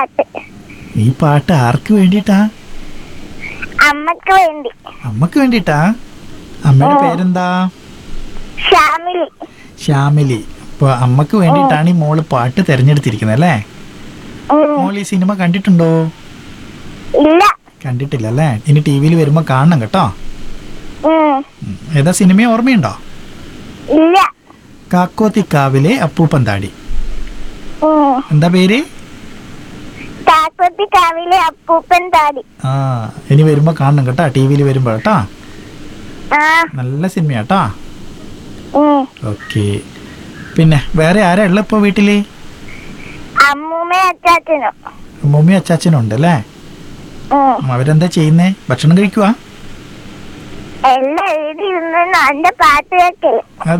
പാട്ട് ഈ പാട്ട് ആർക്ക് വേണ്ടിയിട്ടാ അമ്മക്ക് വേണ്ടി അമ്മക്ക് വേണ്ടിയിട്ടാ അമ്മയുടെ പേരെന്താ ഷാമിലി ശ്യാമിലി അപ്പൊ അമ്മക്ക് വേണ്ടിയിട്ടാണ് ഈ മോള് പാട്ട് തെരഞ്ഞെടുത്തിരിക്കുന്നത് അല്ലേ ഉം. മോൾ ഈ സിനിമ കണ്ടിട്ടുണ്ടോ ഇല്ല കണ്ടിട്ടില്ല അല്ലേ ഇനി ടി വിയിൽ വരുമ്പോൾ കാണണം കേട്ടോ ഉം. ഉം. ഏതാ സിനിമ ഓർമ്മയുണ്ടോ ഇല്ല കാക്കോത്തിക്കാവിലെ അപ്പൂപ്പന്താടി ഉം. എന്താ പേര് കാക്കോത്തി കാവിലെ അപ്പൂപ്പൻ താടി ആ ഇനി വരുമ്പോൾ കാണണം കേട്ടോ ടി വിയിൽ വരുമ്പോൾ കേട്ടോ ആ നല്ല സിനിമയാട്ടോ ഉം. ഓക്കെ പിന്നെ വേറെ ആരാ ഉള്ള ഇപ്പോൾ വീട്ടിൽ അമ്മൂമ്മയും അച്ചാച്ചനും മമ്മി അച്ചാച്ചനും ഉണ്ട് അല്ലേ ഉം. അവരെന്താ ചെയ്യുന്നേ ഭക്ഷണം കഴിക്കുവാ എല്ലാം എഴുതി ഇരുന്ന് എന്റെ പാട്ട് കേൾക്കല്